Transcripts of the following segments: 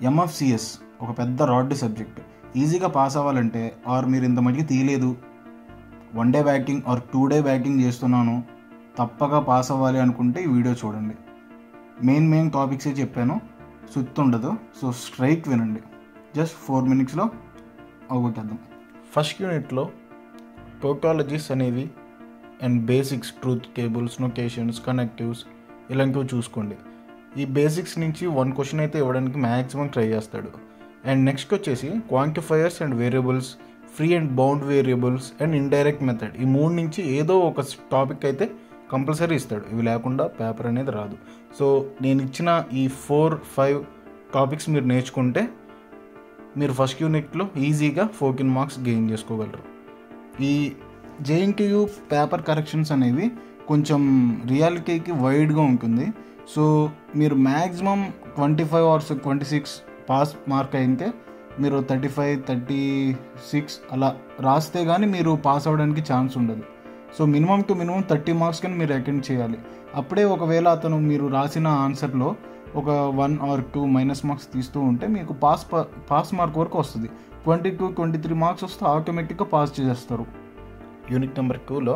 MFCS ఒక పెద్ద rod subject ఈజీగా పాస్ అవ్వాలంటే ఆర్ మీరు ఇంత మటుకు తీయలేదు one day backing or two day backing చేస్తున్నాను తప్పక పాస్ అవ్వాలి అనుకుంటే ఈ వీడియో చూడండి మెయిన్ మెయిన్ టాపిక్సే చెప్పాను సుత్తుండదు సో స్ట్రైట్ వినండి జస్ట్ ఫోర్ మినిట్స్లో అవగొట్టేద్దాం ఫస్ట్ యూనిట్లో టోటాలజీస్ అనేవి and basics truth tables notations connectives ఇలాంటివి చూసుకోండి ఈ బేసిక్స్ నుంచి వన్ క్వశ్చన్ అయితే ఇవ్వడానికి మ్యాక్సిమం ట్రై చేస్తాడు అండ్ నెక్స్ట్ వచ్చేసి quantifiers and variables free and bound variables and indirect method ఈ మూడు నుంచి ఏదో ఒక టాపిక్ అయితే కంపల్సరీ ఇస్తాడు ఇవి లేకుండా పేపర్ అనేది రాదు సో నేను ఇచ్చిన ఈ ఫోర్ ఫైవ్ టాపిక్స్ మీరు నేర్చుకుంటే మీరు ఫస్ట్ యూనిట్లో ఈజీగా ఫోర్టీన్ మార్క్స్ గెయిన్ చేసుకోగలరు ఈ జేఎన్టీయు పేపర్ కరెక్షన్స్ అనేవి కొంచెం రియాలిటీకి వైడ్గా ఉంటుంది సో మీరు maximum twenty five hours twenty six pass mark అయితే మీరు థర్టీ ఫైవ్ థర్టీ సిక్స్ అలా రాస్తే కానీ మీరు పాస్ అవ్వడానికి ఛాన్స్ ఉండదు so minimum to minimum thirty marks కానీ మీరు అటెండ్ చేయాలి అప్పుడే ఒకవేళ అతను మీరు రాసిన ఆన్సర్లో ఒక one or two minus marks తీస్తూ ఉంటే మీకు పాస్ పాస్ మార్క్ వరకు వస్తుంది twenty two twenty three marks వస్తే ఆటోమేటిక్గా పాస్ చేసేస్తారు యూనిట్ నెంబర్ టూలో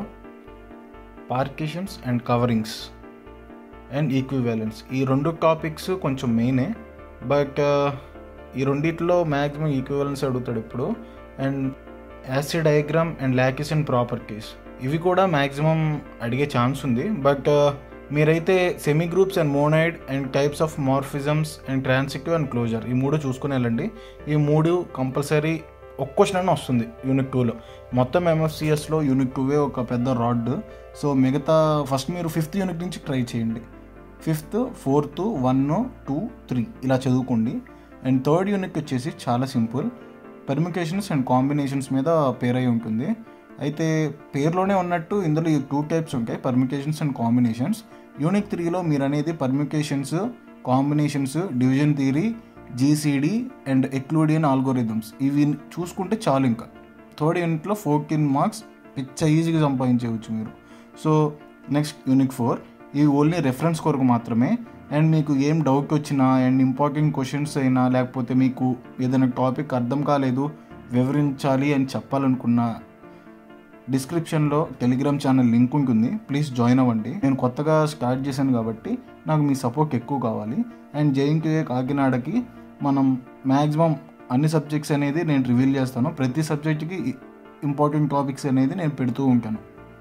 partitions and coverings and equivalence ఈ రెండు టాపిక్స్ కొంచెం మెయినే బట్ ఈ రెండిట్లో మ్యాక్సిమం ఈక్వివాలెన్స్ అడుగుతాడు ఇప్పుడు and Hasse diagram and lattices and properties ఇవి కూడా మ్యాక్సిమం అడిగే ఛాన్స్ ఉంది బట్ మీరైతే semi groups and monoid and types of morphisms and transitive and closure ఈ మూడు చూసుకుని వెళ్ళండి ఈ మూడు కంపల్సరీ ఒక్క క్వశ్చన్ అయినా వస్తుంది యూనిట్ టూలో మొత్తం ఎంఎఫ్సిఎస్లో యూనిట్ టూవే ఒక పెద్ద రాడ్ సో మిగతా ఫస్ట్ మీరు ఫిఫ్త్ యూనిట్ నుంచి ట్రై చేయండి fifth fourth one two three ఇలా చదువుకోండి అండ్ థర్డ్ యూనిట్ వచ్చేసి చాలా సింపుల్ పెర్మికేషన్స్ అండ్ కాంబినేషన్స్ మీద పేరై ఉంటుంది అయితే పేరులోనే ఉన్నట్టు ఇందులో ఈ టూ టైప్స్ ఉంటాయి పర్మికేషన్స్ అండ్ కాంబినేషన్స్ యూనిట్ త్రీలో మీరు అనేది permutations combinations division theory GCD and Euclidean algorithms ఇవి చూసుకుంటే చాలు ఇంకా థర్డ్ యూనిట్లో ఫోర్టీన్ మార్క్స్ పిచ్చ ఈజీగా సంపాదించవచ్చు మీరు సో నెక్స్ట్ యూనిట్ ఫోర్ ఇవి ఓన్లీ రెఫరెన్స్ కొరకు మాత్రమే అండ్ మీకు ఏం డౌట్ వచ్చినా అండ్ ఇంపార్టెంట్ క్వశ్చన్స్ అయినా లేకపోతే మీకు ఏదైనా టాపిక్ అర్థం కాలేదు వివరించాలి అని చెప్పాలనుకున్నా డిస్క్రిప్షన్లో టెలిగ్రామ్ ఛానల్ లింక్ ఉంటుంది ప్లీజ్ జాయిన్ అవ్వండి నేను కొత్తగా స్టార్ట్ చేశాను కాబట్టి నాకు మీ సపోర్ట్ ఎక్కువ కావాలి అండ్ జేఎన్టీఏ కాకినాడకి మనం మ్యాక్సిమం అన్ని సబ్జెక్ట్స్ అనేది నేను రివీల్ చేస్తాను ప్రతి సబ్జెక్ట్కి ఇంపార్టెంట్ టాపిక్స్ అనేది నేను పెడుతూ ఉంటాను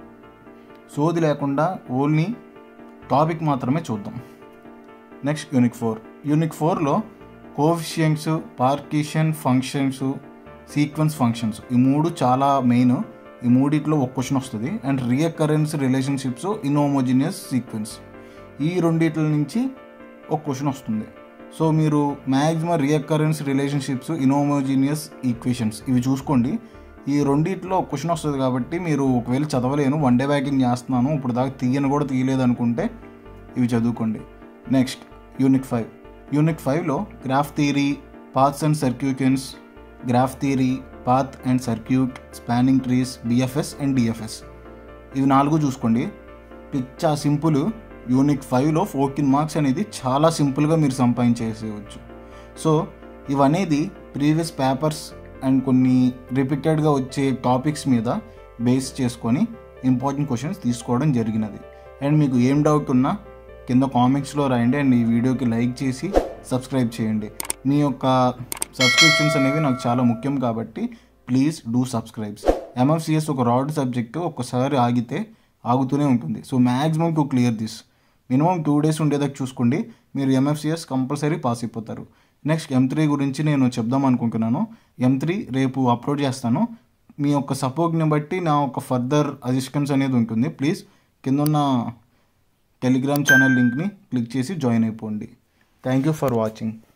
సోది లేకుండా ఓన్లీ టాపిక్ మాత్రమే చూద్దాం నెక్స్ట్ యూనిక్ ఫోర్ యూనిక్ ఫోర్లో coefficients partition functions sequence functions ఈ మూడు చాలా మెయిన్ ఈ మూడిట్లో ఒక క్వశ్చన్ వస్తుంది and recurrence relationships inhomogeneous sequence ఈ రెండిట్ల నుంచి ఒక క్వశ్చన్ వస్తుంది సో మీరు maximum recurrence relationships inhomogeneous equations ఇవి చూసుకోండి ఈ రెండిట్లో ఒక క్వశ్చన్ వస్తుంది కాబట్టి మీరు ఒకవేళ చదవలేను వన్ డే బ్యాకింగ్ చేస్తున్నాను ఇప్పుడు దాకా తీయను కూడా తీయలేదు అనుకుంటే ఇవి చదువుకోండి నెక్స్ట్ యూనిట్ ఫైవ్ యూనిట్ ఫైవ్లో graph theory paths and circuits graph theory path and circuit spanning trees BFS and DFS ఇవి నాలుగు చూసుకోండి పిచ్చా సింపుల్ యూనిట్ ఫైవ్లో ఫోర్టీన్ మార్క్స్ అనేది చాలా సింపుల్గా మీరు సంపాదించేసేయచ్చు సో ఇవనేది ప్రీవియస్ పేపర్స్ అండ్ కొన్ని రిపీటెడ్గా వచ్చే టాపిక్స్ మీద బేస్ చేసుకొని ఇంపార్టెంట్ క్వశ్చన్స్ తీసుకోవడం జరిగినది అండ్ మీకు ఏం డౌట్ ఉన్నా కింద కామెంట్స్లో రాయండి అండ్ ఈ వీడియోకి లైక్ చేసి సబ్స్క్రైబ్ చేయండి మీ యొక్క సబ్స్క్రిప్షన్స్ అనేవి నాకు చాలా ముఖ్యం కాబట్టి ప్లీజ్ డూ సబ్స్క్రైబ్స్ ఎంఎఫ్సిఎస్ ఒక రాడ్ సబ్జెక్టు ఒక్కసారి ఆగితే ఆగుతూనే ఉంటుంది so maximum to clear this minimum two days ఉండేదాకా చూసుకోండి మీరు ఎంఎఫ్సిఎస్ కంపల్సరీ పాస్ అయిపోతారు నెక్స్ట్ ఎం త్రీ గురించి నేను చెప్దాం అనుకుంటున్నాను ఎం త్రీ రేపు అప్లోడ్ చేస్తాను మీ యొక్క సపోర్ట్ని బట్టి నా ఒక ఫర్దర్ అజిస్టెన్స్ అనేది ఉంటుంది ప్లీజ్ కింద ఉన్న టెలిగ్రామ్ ఛానల్ లింక్ని క్లిక్ చేసి జాయిన్ అయిపోండి థ్యాంక్ యూ ఫర్ వాచింగ్